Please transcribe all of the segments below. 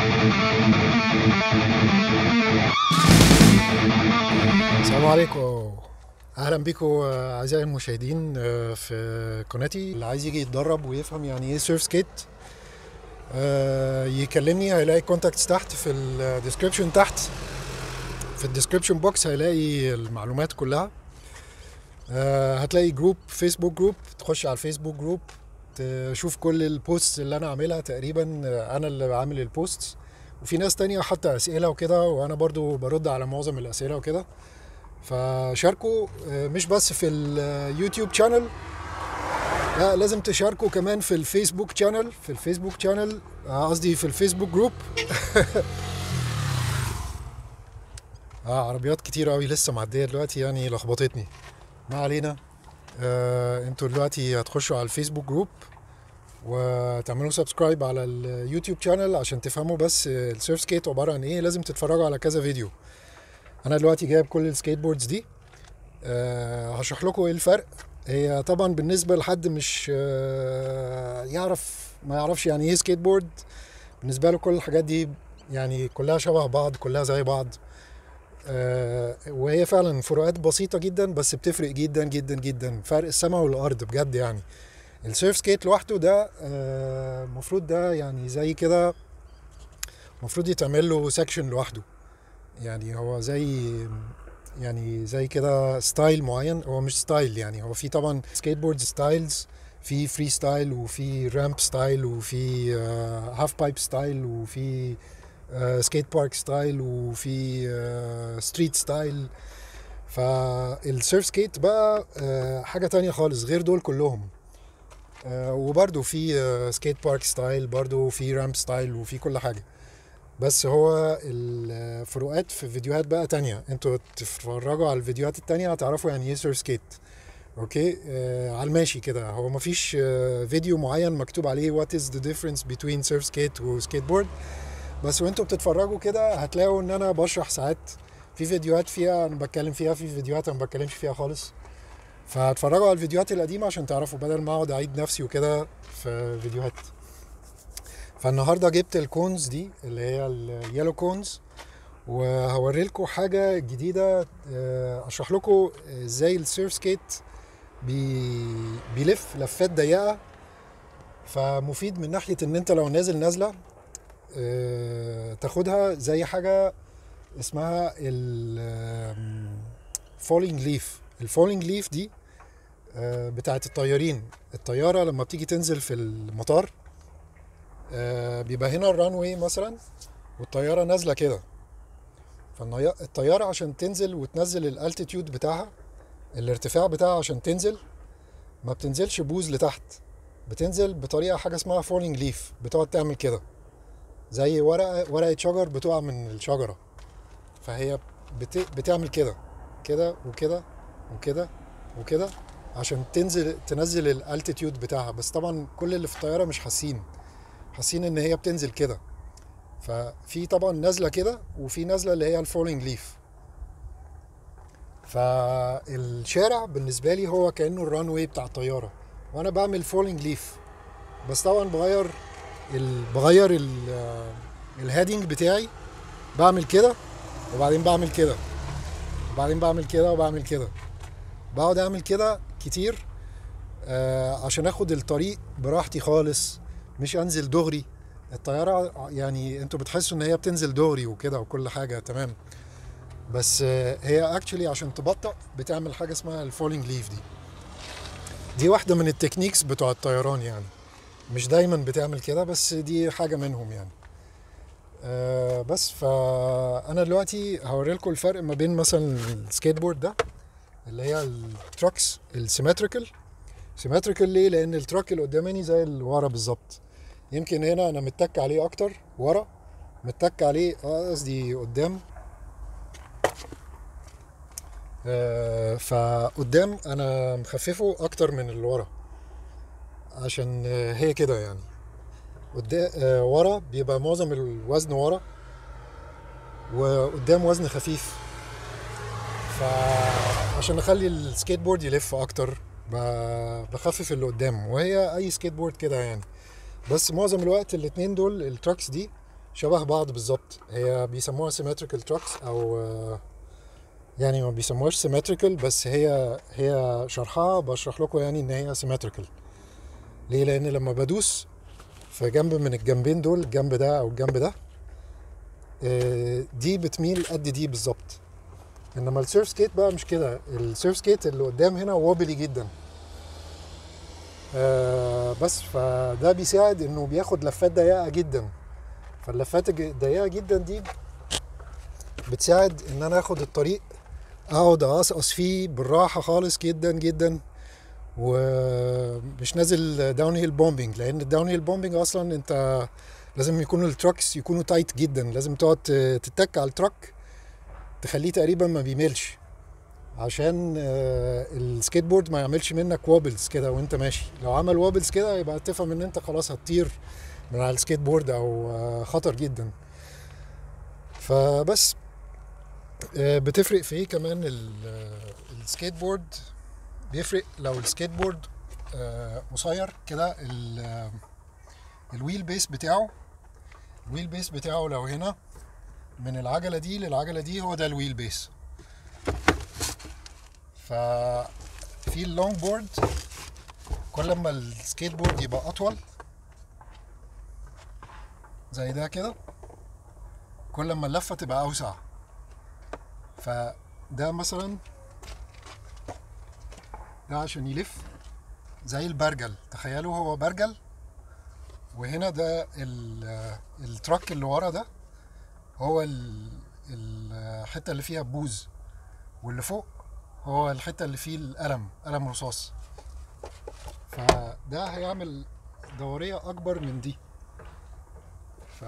السلام عليكم اهلا بيكم اعزائي المشاهدين آه، في قناتي اللي عايز يجي يتدرب ويفهم يعني ايه سيرف سكيت آه، يكلمني هيلاقي كونتاكتس تحت في الديسكربشن تحت في الديسكربشن بوكس هيلاقي المعلومات كلها آه، هتلاقي جروب فيسبوك جروب تخش على الفيسبوك جروب تشوف كل البوست اللي انا عاملها تقريبا آه، انا اللي عامل البوست وفي ناس تانية حتى اسئله وكده وانا برضو برد على معظم الاسئله وكده فشاركوا آه، مش بس في اليوتيوب شانل لا لازم تشاركوا كمان في الفيسبوك شانل في الفيسبوك شانل آه، قصدي في الفيسبوك جروب اه عربيات كتير قوي لسه معديه دلوقتي يعني لخبطتني ما علينا آه انتوا دلوقتي هتخشوا على الفيسبوك جروب وتعملوا سبسكرايب على اليوتيوب شانل عشان تفهموا بس السيرف سكيت عباره عن ايه لازم تتفرجوا على كذا فيديو انا دلوقتي جايب كل السكيت بوردز دي أه هشرح لكم ايه الفرق هي طبعا بالنسبه لحد مش أه يعرف ما يعرفش يعني ايه سكيت بورد بالنسبه له كل الحاجات دي يعني كلها شبه بعض كلها زي بعض أه وهي فعلا فروقات بسيطه جدا بس بتفرق جدا جدا جدا فرق السماء والارض بجد يعني السيرف سكيت لوحده ده المفروض ده يعني زي كده المفروض يتعمل له سكشن لوحده يعني هو زي يعني زي كده ستايل معين هو مش ستايل يعني هو في طبعا سكيت بورد ستايلز في فري ستايل وفي رامب ستايل وفي هاف بايب ستايل وفي سكيت بارك ستايل وفي ستريت ستايل فالسيرف سكيت بقى آه، حاجة تانية خالص غير دول كلهم آه، وبرده في آه، سكيت بارك ستايل برده في رامب ستايل وفي كل حاجة بس هو الفروقات في فيديوهات بقى تانية انتوا تتفرجوا على الفيديوهات التانية هتعرفوا يعني ايه سيرف سكيت اوكي آه على الماشي كده هو مفيش آه فيديو معين مكتوب عليه what is the difference between surf skate و skate board بس وانتوا بتتفرجوا كده هتلاقوا ان انا بشرح ساعات في فيديوهات فيها انا بتكلم فيها في فيديوهات انا ما بتكلمش فيها خالص فاتفرجوا على الفيديوهات القديمة عشان تعرفوا بدل ما اقعد اعيد نفسي وكده في فيديوهات فالنهارده جبت الكونز دي اللي هي اليلو كونز وهوري لكم حاجه جديده آه، اشرح لكم ازاي السيرف سكيت بي بيلف لفات ضيقه فمفيد من ناحيه ان انت لو نازل نازله آه، تاخدها زي حاجه اسمها الفولينج ليف الفولينج ليف دي آه، بتاعت الطيارين الطياره لما بتيجي تنزل في المطار آه، بيبقى هنا الران واي مثلا والطياره نازله كده فالطياره عشان تنزل وتنزل الالتيتيود بتاعها الارتفاع بتاعها عشان تنزل ما بتنزلش بوز لتحت بتنزل بطريقه حاجه اسمها فولينج ليف بتقعد تعمل كده زي ورقه ورقه شجر بتقع من الشجره فهي بت... بتعمل كده كده وكده وكده وكده عشان تنزل تنزل الالتيتيود بتاعها بس طبعا كل اللي في الطياره مش حاسين حاسين ان هي بتنزل كده ففي طبعا نازله كده وفي نازله اللي هي الفولينج ليف فالشارع بالنسبه لي هو كانه الران واي بتاع الطياره وانا بعمل فولينج ليف بس طبعا بغير ال... بغير ال... الهيدنج بتاعي بعمل كده وبعدين بعمل كده وبعدين بعمل كده وبعمل كده بقعد اعمل كده كتير آه عشان اخد الطريق براحتي خالص مش انزل دغري الطياره يعني انتوا بتحسوا ان هي بتنزل دغري وكده وكل حاجه تمام بس آه، هي اكشلي عشان تبطأ بتعمل حاجه اسمها الفولينج ليف دي دي واحده من التكنيكس بتوع الطيران يعني مش دايما بتعمل كده بس دي حاجه منهم يعني آه بس فانا دلوقتي هوري لكم الفرق ما بين مثلا السكيت بورد ده اللي هي التراكس السيمتريكال سيمتريكال ليه لان التراك اللي قدامي زي اللي ورا بالظبط يمكن هنا انا متك عليه اكتر ورا متك عليه اه قصدي قدام آه فقدام انا مخففه اكتر من اللي ورا عشان آه هي كده يعني قدام آه ورا بيبقى معظم الوزن ورا وقدام وزن خفيف فعشان اخلي السكيت بورد يلف اكتر ب- بخفف اللي قدام وهي اي سكيت بورد كده يعني بس معظم الوقت الاتنين دول التراكس دي شبه بعض بالظبط هي بيسموها symmetrical trucks او آه، يعني ما بيسموهاش symmetrical بس هي هي شرحها بشرح لكم يعني ان هي symmetrical ليه لان لما بدوس في جنب من الجنبين دول الجنب ده او الجنب ده آه، دي بتميل قد دي بالظبط انما السيرف سكيت بقى مش كده السيرف سكيت اللي قدام هنا وابلي جدا آه بس فده بيساعد انه بياخد لفات ضيقه جدا فاللفات الج- الضيقه جدا دي بتساعد ان انا اخد الطريق اقعد اقصقص فيه بالراحه خالص جدا جدا ومش نازل داون هيل بومبينج لان الداون هيل بومبينج اصلا انت لازم يكون التراكس يكونوا تايت جدا لازم تقعد ت- تتك على التراك تخليه تقريبا ما بيميلش عشان آه، السكيت بورد ما يعملش منك وابلز كده وانت ماشي لو عمل وابلز كده يبقى تفهم ان انت خلاص هتطير من على السكيت بورد او آه، خطر جدا فبس آه، بتفرق في ايه كمان ال- آه، السكيت بورد بيفرق لو السكيت بورد آه، قصير كده ال- آه، الويل بيس بتاعه الويل بيس بتاعه لو هنا من العجلة دي للعجلة دي هو ده الويل بيس ففي اللونج بورد كل ما السكيت بورد يبقى أطول زي ده كده كل ما اللفة تبقى أوسع فده مثلا ده عشان يلف زي البرجل تخيلوا هو برجل وهنا ده ال- التراك اللي ورا ده هو ال- الحته اللي فيها بوز واللي فوق هو الحته اللي فيه القلم قلم رصاص فده هيعمل دوريه اكبر من دي ف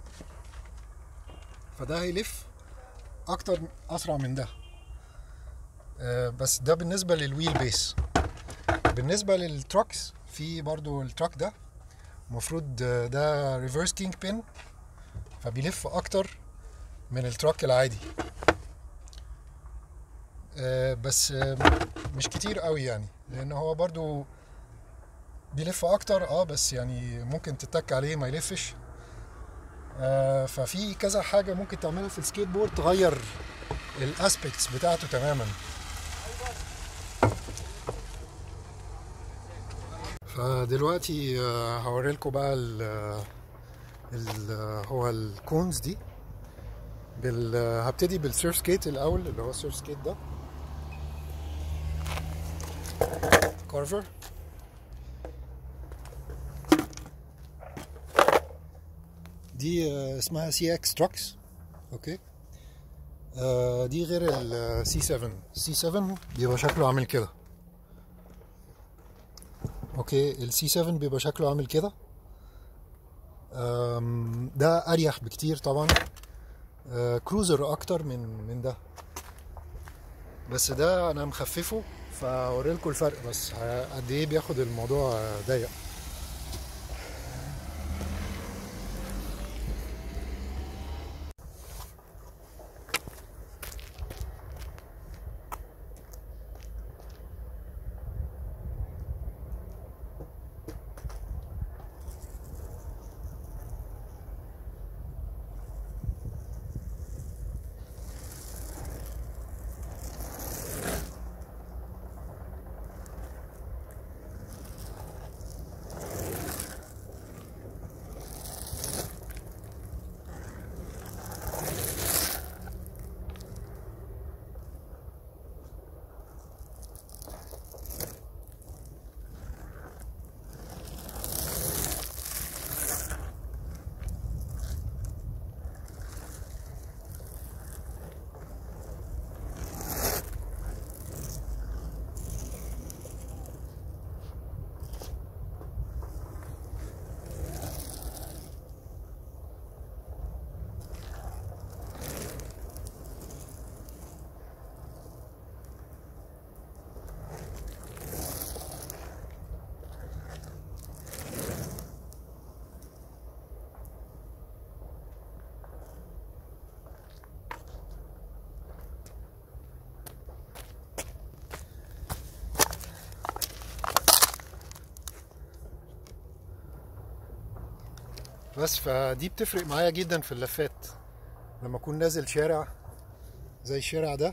فده هيلف اكتر اسرع من ده آه، بس ده بالنسبه للويل بيس بالنسبه للتراكس في برضو التراك ده المفروض آه، ده ريفرس كينج بين فبيلف اكتر من التراك العادي آه، بس آه، مش كتير قوي يعني لان هو برضو بيلف اكتر اه بس يعني ممكن تتك عليه ما يلفش آه، ففي كذا حاجه ممكن تعملها في السكيت بورد تغير الاسبكتس بتاعته تماما فدلوقتي آه، هوريلكوا بقى ال ال هو الكونز دي بال هبتدي بالسيرف سكيت الاول اللي هو السيرف سكيت ده كارفر دي آه، اسمها سي اكس تراكس اوكي آه، دي غير السي 7 السي 7 بيبقى شكله عامل كده اوكي السي 7 بيبقى شكله عامل كده آم، ده اريح بكتير طبعا آه، كروزر اكتر من من ده بس ده انا مخففه فاوريلكوا الفرق بس ه- قد ايه بياخد الموضوع آه، ضيق بس فدي بتفرق معايا جدا في اللفات لما اكون نازل شارع زي الشارع ده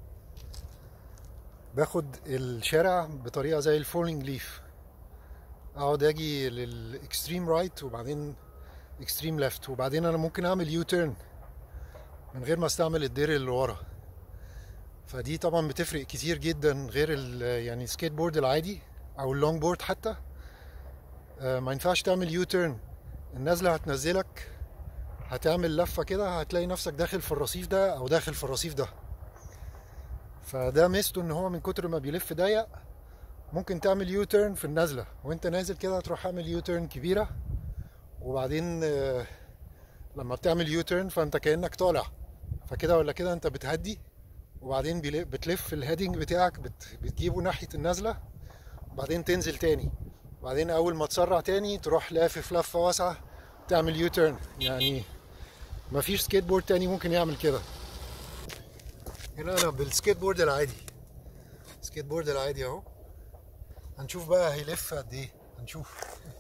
باخد الشارع بطريقه زي الفولينج ليف اقعد اجي للاكستريم رايت وبعدين اكستريم ليفت وبعدين انا ممكن اعمل يو تيرن من غير ما استعمل الدير اللي ورا فدي طبعا بتفرق كتير جدا غير ال يعني السكيت بورد العادي او اللونج بورد حتى آه، ما ينفعش تعمل يو تيرن النازله هتنزلك هتعمل لفه كده هتلاقي نفسك داخل في الرصيف ده او داخل في الرصيف ده فده ميزته ان هو من كتر ما بيلف ضيق ممكن تعمل يو تيرن في النازله وانت نازل كده تروح عامل يو تيرن كبيره وبعدين آه، لما بتعمل يو تيرن فانت كانك طالع فكده ولا كده انت بتهدي وبعدين بيل- بتلف الهيدنج بتاعك بت- بتجيبه ناحيه النازله وبعدين تنزل تاني وبعدين اول ما تسرع تاني تروح لافف لفه واسعه تعمل يو تيرن يعني مفيش سكيت بورد تاني ممكن يعمل كده هنا انا بالسكيت بورد العادي سكيت بورد العادي اهو هنشوف بقى هيلف قد ايه هنشوف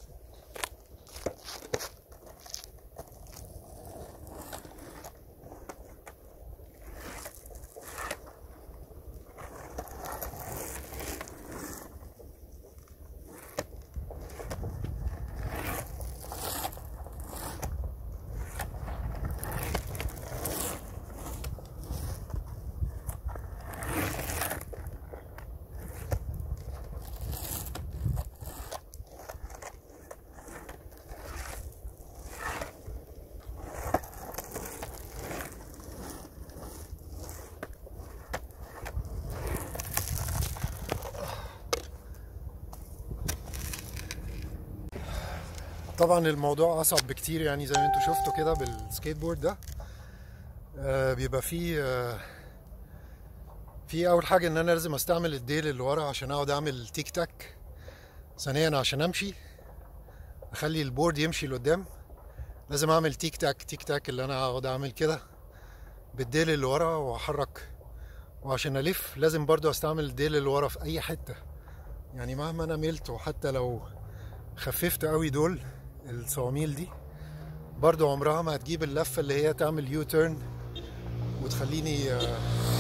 طبعا الموضوع اصعب بكتير يعني زي ما انتوا شفتوا كده بالسكيت بورد ده آه بيبقى فيه آه في اول حاجه ان انا لازم استعمل الديل اللي ورا عشان اقعد اعمل تيك تاك ثانيا عشان امشي اخلي البورد يمشي لقدام لازم اعمل تيك تاك تيك تاك اللي انا اقعد اعمل كده بالديل اللي ورا واحرك وعشان الف لازم برضو استعمل الديل اللي ورا في اي حته يعني مهما انا ملت وحتى لو خففت قوي دول الصواميل دي برضو عمرها ما هتجيب اللفه اللي هي تعمل يو تيرن وتخليني آه،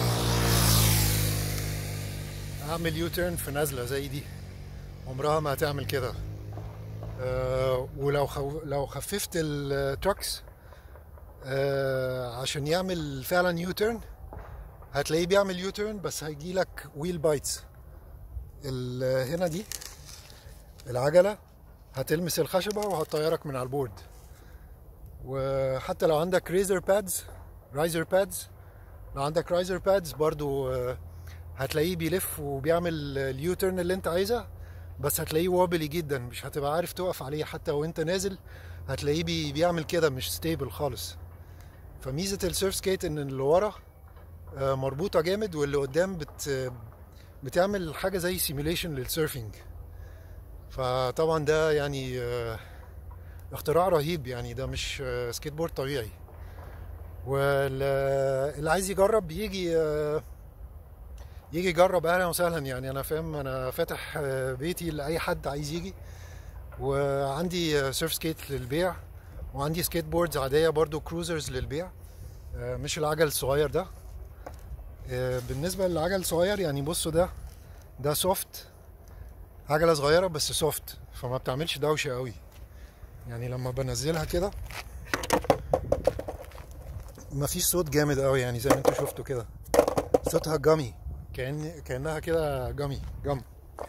اعمل يو تيرن في نازله زي دي عمرها ما هتعمل كده آه، ولو خو... لو خففت التراكس آه، عشان يعمل فعلا يو تيرن هتلاقيه بيعمل يو تيرن بس هيجي لك ويل بايتس هنا دي العجله هتلمس الخشبه وهتطيرك من على البورد وحتى لو عندك ريزر بادز رايزر بادز لو عندك رايزر بادز برضو آه، هتلاقيه بيلف وبيعمل اليو تيرن اللي انت عايزها بس هتلاقيه وابلي جدا مش هتبقى عارف تقف عليه حتى وانت نازل هتلاقيه بي بيعمل كده مش ستيبل خالص فميزه السيرف سكيت ان اللي ورا آه، مربوطه جامد واللي قدام بت بتعمل حاجه زي سيميليشن للسيرفنج فطبعا ده يعني آه، اختراع رهيب يعني ده مش آه، سكيت بورد طبيعي واللي عايز يجرب يجي آه، يجي يجرب اهلا وسهلا يعني انا فاهم انا فاتح آه، بيتي لاي حد عايز يجي وعندي آه، سيرف سكيت للبيع وعندي سكيت بوردز عاديه برضو كروزرز للبيع آه، مش العجل الصغير ده آه، بالنسبه للعجل الصغير يعني بصوا ده ده سوفت عجله صغيره بس سوفت فما بتعملش دوشه قوي يعني لما بنزلها كده مفيش صوت جامد قوي يعني زي ما انتوا شفتوا كده صوتها جامي كأن كأنها كده جامي جم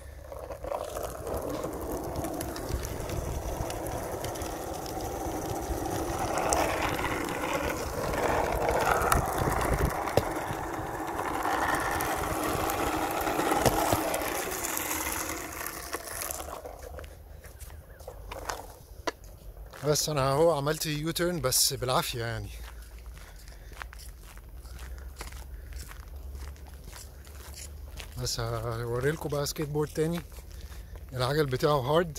بس انا اهو عملت يو تيرن بس بالعافيه يعني بس هوريلكوا بقى سكيت بورد تاني العجل بتاعه هارد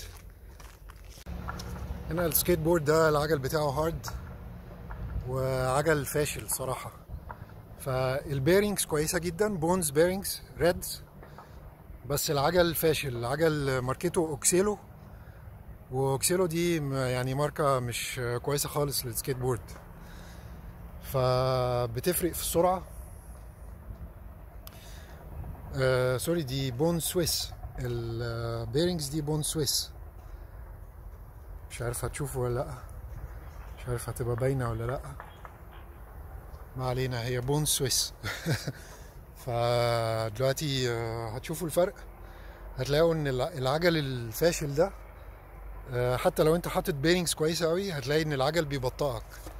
هنا السكيت بورد ده العجل بتاعه هارد وعجل فاشل صراحة فالبيرنجز كويسة جدا بونز بيرنجز ريدز بس العجل فاشل العجل ماركته اوكسيلو وكسيلو دي م- يعني ماركة مش كويسة خالص للسكيت بورد فبتفرق في السرعة آه سوري دي بون سويس البيرنجز دي بون سويس مش عارف هتشوفوا ولا لا مش عارف هتبقى باينة ولا لا ما علينا هي بون سويس فدلوقتي آه، هتشوفوا الفرق هتلاقوا ان الع- العجل الفاشل ده آه، حتى لو انت حاطط بيرنجز كويسه قوي هتلاقي ان العجل بيبطئك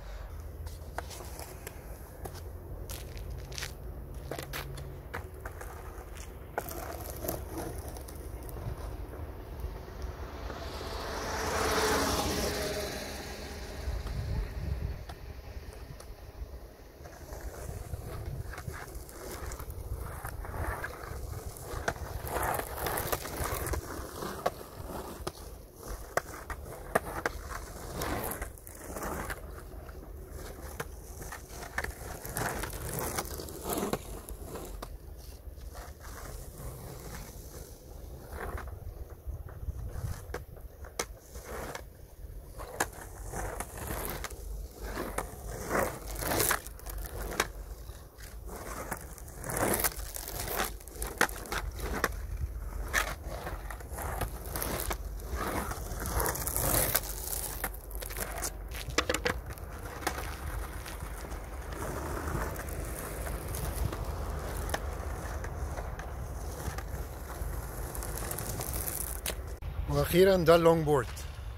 واخيرا ده اللونج بورد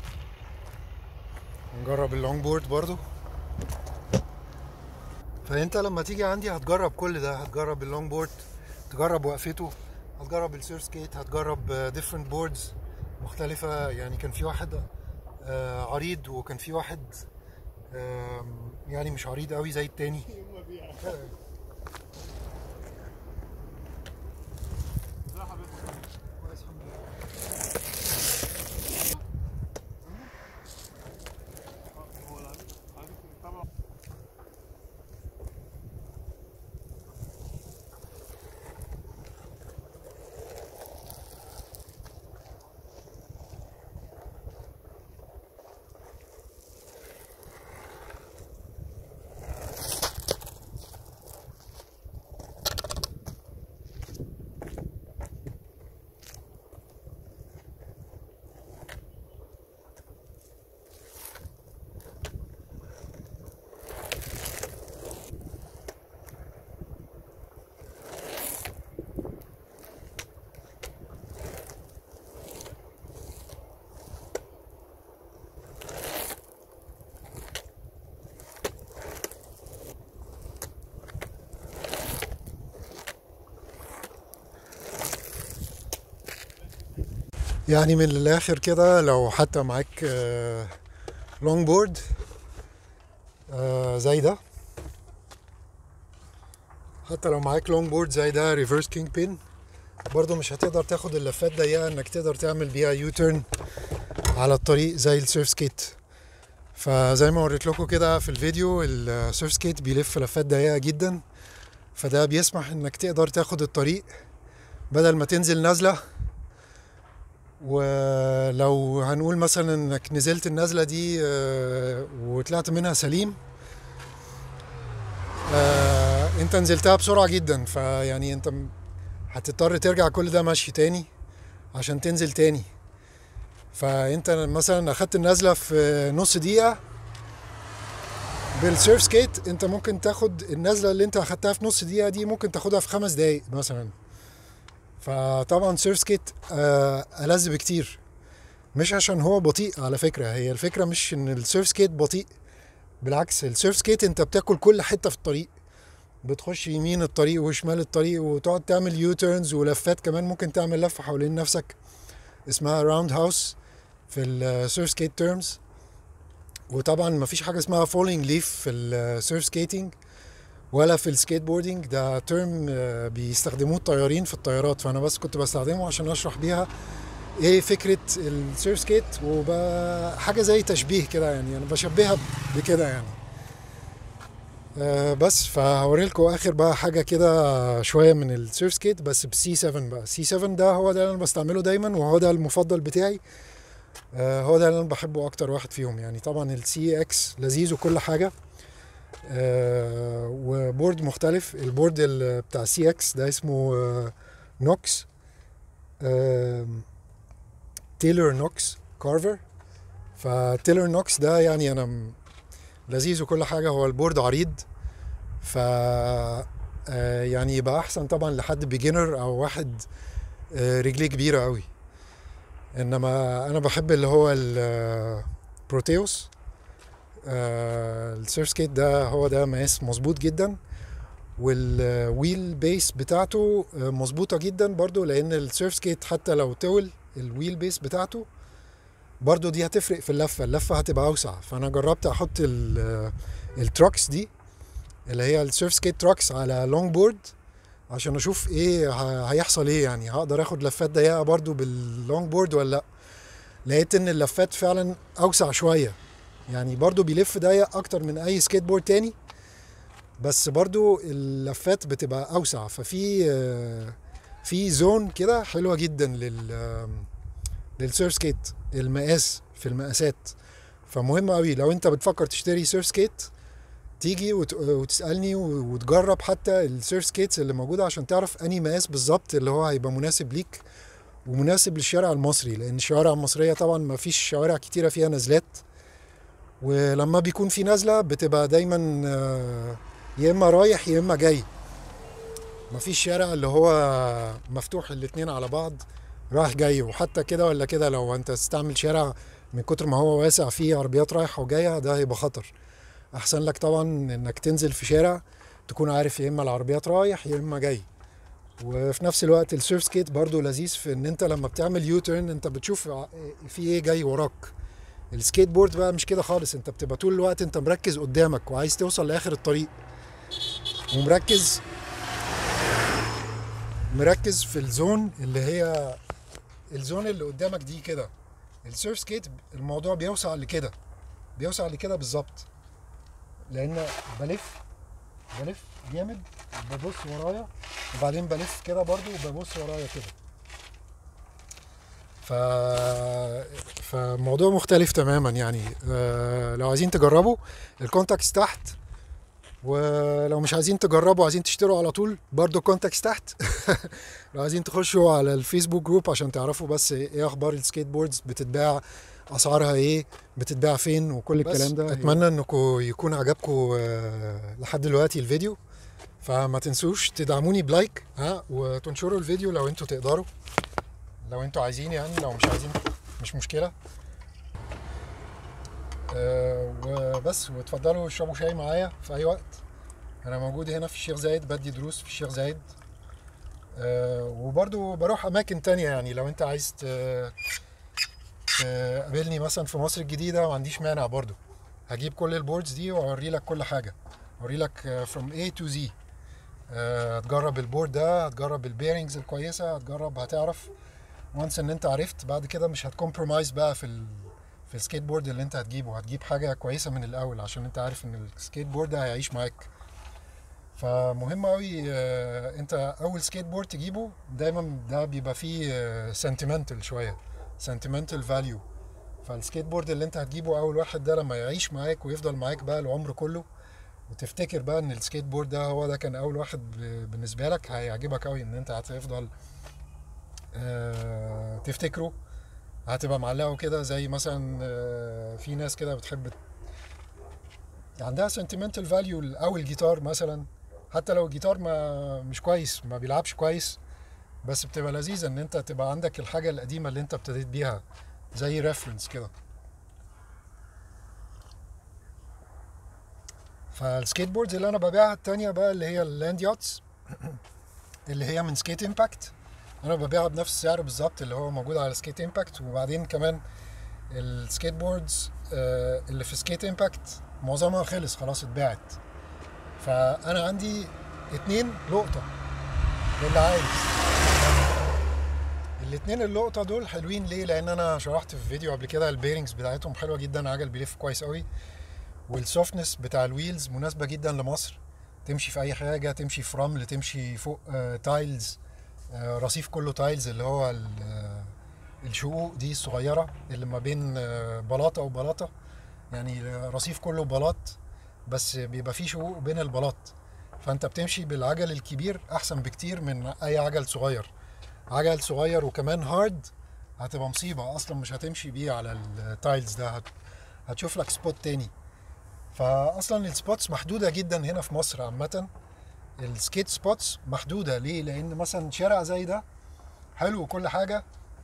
نجرب اللونج بورد برضو فانت لما تيجي عندي هتجرب كل ده هتجرب اللونج بورد تجرب وقفته هتجرب السيرف سكيت هتجرب ديفرنت بوردز مختلفة يعني كان في واحد آه، عريض وكان في واحد آم، يعني مش عريض قوي زي التاني كويس الحمد لله يعني من الاخر كده لو حتى معاك لونج بورد زي ده حتى لو معاك لونج بورد زي ده ريفرس كينج بين برضه مش هتقدر تاخد اللفات ضيقه انك تقدر تعمل بيها يو تيرن على الطريق زي السيرف سكيت فزي ما وريت لكم كده في الفيديو السيرف سكيت بيلف لفات ضيقه جدا فده بيسمح انك تقدر تاخد الطريق بدل ما تنزل نازله ولو هنقول مثلا انك نزلت النزله دي آه، وطلعت منها سليم آه، انت نزلتها بسرعه جدا فيعني انت م- هتضطر ترجع كل ده مشي تاني عشان تنزل تاني فانت مثلا اخدت النزله في نص دقيقه بالسيرف سكيت انت ممكن تاخد النزله اللي انت اخدتها في نص دقيقه دي ممكن تاخدها في خمس دقايق مثلا فطبعا سيرف سكيت آه، ألذ بكتير مش عشان هو بطيء على فكرة هي الفكرة مش ان السيرف سكيت بطيء بالعكس السيرف سكيت انت بتاكل كل حتة في الطريق بتخش يمين الطريق وشمال الطريق وتقعد تعمل يو تيرنز ولفات كمان ممكن تعمل لفة حوالين نفسك اسمها راوند هاوس في السيرف سكيت تيرمز وطبعا مفيش حاجة اسمها فولينج ليف في السيرف سكيتنج ولا في السكيت بوردنج ده ترم بيستخدموه الطيارين في الطيارات فانا بس كنت بستخدمه عشان اشرح بيها ايه فكره السيرف سكيت وحاجه زي تشبيه كده يعني انا بشبهها بكده يعني آه بس فهوري لكم اخر بقى حاجه كده شويه من السيرف سكيت بس بسي 7 بقى سي 7 ده هو ده اللي انا بستعمله دايما وهو ده المفضل بتاعي آه، هو ده اللي انا بحبه اكتر واحد فيهم يعني طبعا السي اكس لذيذ وكل حاجه آه، وبورد مختلف البورد ال- بتاع سي اكس ده اسمه آه، نوكس آم، تيلر نوكس كارفر فتيلر نوكس ده يعني انا م- لذيذ وكل حاجه هو البورد عريض ف آه، يعني يبقى احسن طبعا لحد بيجنر او واحد آه، رجليه كبيره قوي انما انا بحب اللي هو البروتيوس السيرف سكيت ده هو ده مقاس مظبوط جدا والويل بيس بتاعته آه، مظبوطه جدا برضو لان السيرف سكيت حتى لو تول الويل بيس بتاعته برضو دي هتفرق في اللفه اللفه هتبقى اوسع فانا جربت احط ال- التراكس دي اللي هي السيرف سكيت تراكس على لونج بورد عشان اشوف ايه ه- هيحصل ايه يعني هقدر اخد لفات ضيقه برضو باللونج بورد ولا لا لقيت ان اللفات فعلا اوسع شويه يعني برضو بيلف ضيق اكتر من اي سكيت بورد تاني بس برضو اللفات بتبقى اوسع ففي آه، في زون كده حلوه جدا لل آم، للسيرف سكيت المقاس في المقاسات فمهم قوي لو انت بتفكر تشتري سيرف سكيت تيجي وت- وتسالني و- وتجرب حتى السيرف سكيتس اللي موجوده عشان تعرف انهي مقاس بالظبط اللي هو هيبقى مناسب ليك ومناسب للشارع المصري لان الشوارع المصريه طبعا ما فيش شوارع كتيره فيها نزلات ولما بيكون في نزله بتبقى دايما آه، يا اما رايح يا اما جاي ما فيش شارع اللي هو مفتوح الاتنين على بعض رايح جاي وحتى كده ولا كده لو انت تستعمل شارع من كتر ما هو واسع فيه عربيات رايحه وجايه ده هيبقى خطر احسن لك طبعا انك تنزل في شارع تكون عارف يا اما العربيات رايح يا اما جاي وفي نفس الوقت السيرف سكيت برضو لذيذ في ان انت لما بتعمل يو تيرن انت بتشوف ع- في ايه جاي وراك السكيت بورد بقى مش كده خالص انت بتبقى طول الوقت انت مركز قدامك وعايز توصل لاخر الطريق ومركز مركز في الزون اللي هي الزون اللي قدامك دي كده السيرف سكيت الموضوع بيوسع لكده بيوسع لكده بالظبط لان بلف بلف جامد ببص ورايا وبعدين بلف كده برضو وببص ورايا كده ف فموضوع مختلف تماما يعني آه، لو عايزين تجربوا الكونتاكتس تحت ولو مش عايزين تجربوا عايزين تشتروا على طول برضو كونتاكتس تحت لو عايزين تخشوا على الفيسبوك جروب عشان تعرفوا بس ايه اخبار السكيت بوردز بتتباع اسعارها ايه بتتباع فين وكل بس الكلام ده اتمنى انكم يكون عجبكم آه، لحد دلوقتي الفيديو فما تنسوش تدعموني بلايك ها وتنشروا الفيديو لو انتوا تقدروا لو انتوا عايزين يعني لو مش عايزين مش مشكلة آه، وبس واتفضلوا اشربوا شاي معايا في اي وقت انا موجود هنا في الشيخ زايد بدي دروس في الشيخ زايد آه، وبرضو بروح اماكن تانية يعني لو انت عايز ت- تقابلني مثلا في مصر الجديدة ما عنديش مانع برضو هجيب كل البوردز دي واوري لك كل حاجة اوري لك آه، from A to Z آه، هتجرب البورد ده هتجرب البيرنجز الكويسة هتجرب هتعرف وانس ان انت عرفت بعد كده مش هتكمبرومايز بقى في ال في السكيت بورد اللي انت هتجيبه هتجيب حاجة كويسة من الاول عشان انت عارف ان السكيت بورد ده هيعيش معاك فمهم قوي انت اول سكيت بورد تجيبه دايما ده بيبقى فيه سنتيمنتال شويه سنتيمنتال فاليو فالسكيت بورد اللي انت هتجيبه اول واحد ده لما يعيش معاك ويفضل معاك بقى العمر كله وتفتكر بقى ان السكيت بورد ده هو ده كان اول واحد ب- بالنسبه لك هيعجبك قوي ان انت هتفضل آه، تفتكره هتبقى معلقه كده زي مثلا آه، في ناس كده بتحب عندها sentimental value او الجيتار مثلا حتى لو الجيتار ما مش كويس ما بيلعبش كويس بس بتبقى لذيذة ان انت تبقى عندك الحاجة القديمة اللي انت ابتديت بيها زي ريفرنس كده فالسكيت بوردز اللي انا ببيعها التانية بقى اللي هي اللاند ياتس اللي هي من سكيت امباكت انا ببيعها بنفس السعر بالظبط اللي هو موجود على سكيت امباكت وبعدين كمان السكيت بوردز آه، اللي في سكيت امباكت معظمها خلص خلاص اتباعت فانا عندي اتنين لقطة للي عايز الاتنين اللقطة دول حلوين ليه لان انا شرحت في فيديو قبل كده البيرنجز بتاعتهم حلوة جدا عجل بيلف كويس قوي والسوفتنس بتاع الويلز مناسبة جدا لمصر تمشي في اي حاجة تمشي في رمل تمشي فوق آه تايلز آه رصيف كله تايلز اللي هو ال- آه، الشقوق دي الصغيره اللي ما بين آه، بلاطه وبلاطه يعني رصيف كله بلاط بس بيبقى فيه شقوق بين البلاط فانت بتمشي بالعجل الكبير احسن بكتير من اي عجل صغير عجل صغير وكمان هارد هتبقى مصيبه اصلا مش هتمشي بيه على التايلز ده هت- هتشوف لك سبوت تاني فاصلا السبوتس محدوده جدا هنا في مصر عامه السكيت سبوتس محدوده ليه لان مثلا شارع زي ده حلو وكل حاجه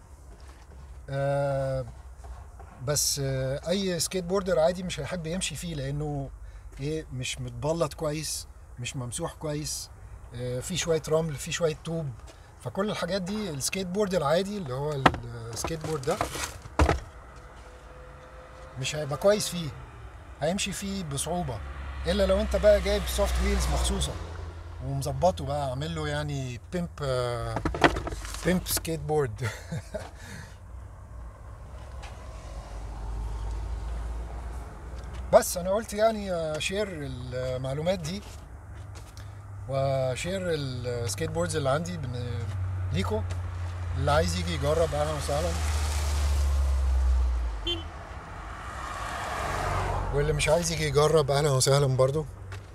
آه بس آه اي سكيت بوردر عادي مش هيحب يمشي فيه لانه ايه مش متبلط كويس مش ممسوح كويس آه في شويه رمل في شويه طوب فكل الحاجات دي السكيت بورد العادي اللي هو السكيت بورد ده مش هيبقى كويس فيه هيمشي فيه بصعوبة إلا لو أنت بقى جايب سوفت ويلز مخصوصة ومظبطه بقى عامل له يعني بيمب بيمب سكيت بورد بس أنا قلت يعني أشير المعلومات دي وأشير السكيت بوردز اللي عندي بن- ليكو اللي عايز يجي يجرب أهلا وسهلا واللي مش عايز يجي يجرب أهلا وسهلا برضو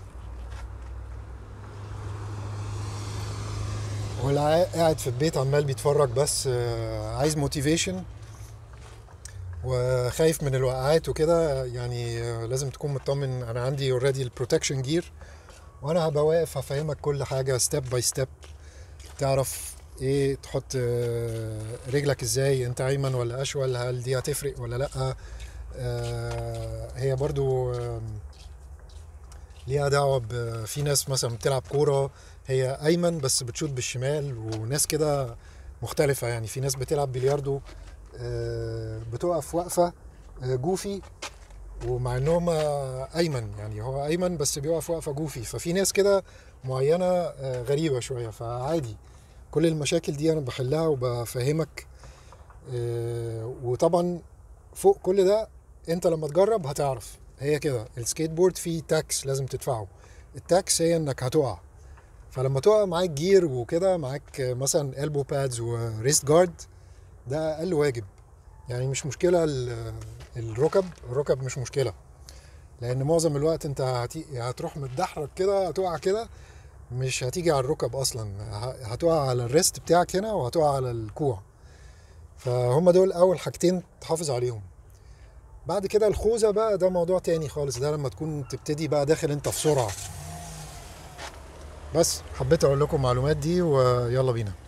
واللي عا- قاعد في البيت عمال بيتفرج بس آه، عايز موتيفيشن وخايف من الوقعات وكده يعني آه، لازم تكون مطمن انا عندي اوريدي البروتكشن جير وانا هبقى واقف هفهمك كل حاجه ستيب باي ستيب تعرف ايه تحط آه، رجلك ازاي انت ايمن ولا اشول هل دي هتفرق ولا لا آه، هي برضو آم، ليها دعوة ب- في ناس مثلا بتلعب كورة هي أيمن بس بتشوط بالشمال وناس كده مختلفة يعني في ناس بتلعب بلياردو آه، بتقف وقفة آه، جوفي ومع ان هم ايمن يعني هو ايمن بس بيقف وقفه جوفي ففي ناس كده معينه آه، غريبه شويه فعادي كل المشاكل دي انا بحلها وبفهمك آه، وطبعا فوق كل ده انت لما تجرب هتعرف هي كده السكيت بورد فيه تاكس لازم تدفعه التاكس هي انك هتقع فلما تقع معاك جير وكده معاك آه، مثلا البو بادز وريست جارد ده اقل واجب يعني مش مشكله ال- الركب الركب مش مشكله لان معظم الوقت انت هتي... هتروح متدحرج كده هتقع كده مش هتيجي على الركب اصلا ه- هتقع على الريست بتاعك هنا وهتقع على الكوع فهم دول اول حاجتين تحافظ عليهم بعد كده الخوذه بقى ده موضوع تاني خالص ده لما تكون تبتدي بقى داخل انت في سرعه بس حبيت اقول لكم المعلومات دي ويلا بينا